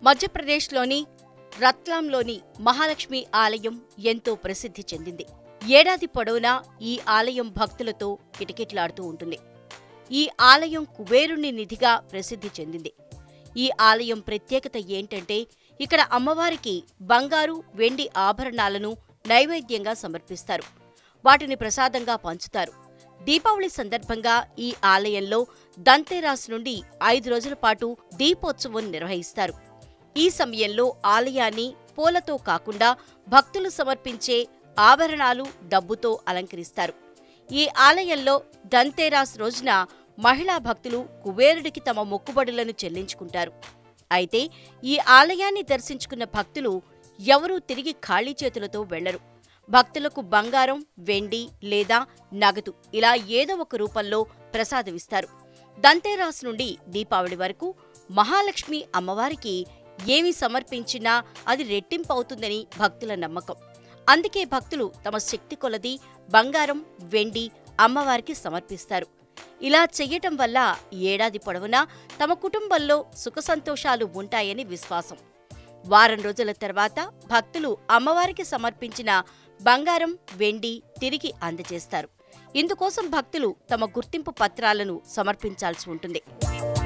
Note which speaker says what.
Speaker 1: మధ్యప్రదేశ్లోని రత్లాంలోని మహాలక్ష్మి ఆలయం ఎంతో ప్రసిద్ధి చెందింది ఏడాది పొడవునా ఈ ఆలయం భక్తులతో కిటకిటలాడుతూ ఉంటుంది ఈ ఆలయం కుబేరుని నిధిగా ప్రసిద్ధి చెందింది ఈ ఆలయం ప్రత్యేకత ఏంటంటే ఇక్కడ అమ్మవారికి బంగారు వెండి ఆభరణాలను నైవేద్యంగా సమర్పిస్తారు వాటిని ప్రసాదంగా పంచుతారు దీపావళి సందర్భంగా ఈ ఆలయంలో దంతేరాస్ నుండి ఐదు రోజుల పాటు దీపోత్సవం నిర్వహిస్తారు ఈ సమయంలో ఆలయాన్ని పూలతో కాకుండా భక్తులు సమర్పించే ఆభరణాలు డబ్బుతో అలంకరిస్తారు ఈ ఆలయంలో దంతేరాస్ రోజున మహిళా భక్తులు కుబేరుడికి తమ మొక్కుబడులను చెల్లించుకుంటారు అయితే ఈ ఆలయాన్ని దర్శించుకున్న భక్తులు ఎవరూ తిరిగి ఖాళీ చేతులతో వెళ్లరు భక్తులకు బంగారం వెండి లేదా నగదు ఇలా ఏదో ఒక రూపంలో ప్రసాదమిస్తారు దంతేరాస్ నుండి దీపావళి వరకు మహాలక్ష్మి అమ్మవారికి ఏమి సమర్పించినా అది రెట్టింపు అవుతుందని భక్తుల నమ్మకం అందుకే భక్తులు తమ శక్తి కొలది బంగారం వెండి అమ్మవారికి సమర్పిస్తారు ఇలా చెయ్యటం వల్ల ఏడాది పొడవునా తమ కుటుంబంలో సుఖ సంతోషాలు ఉంటాయని విశ్వాసం వారం రోజుల తర్వాత భక్తులు అమ్మవారికి సమర్పించిన బంగారం వెండి తిరిగి అందజేస్తారు ఇందుకోసం భక్తులు తమ గుర్తింపు పత్రాలను సమర్పించాల్సి ఉంటుంది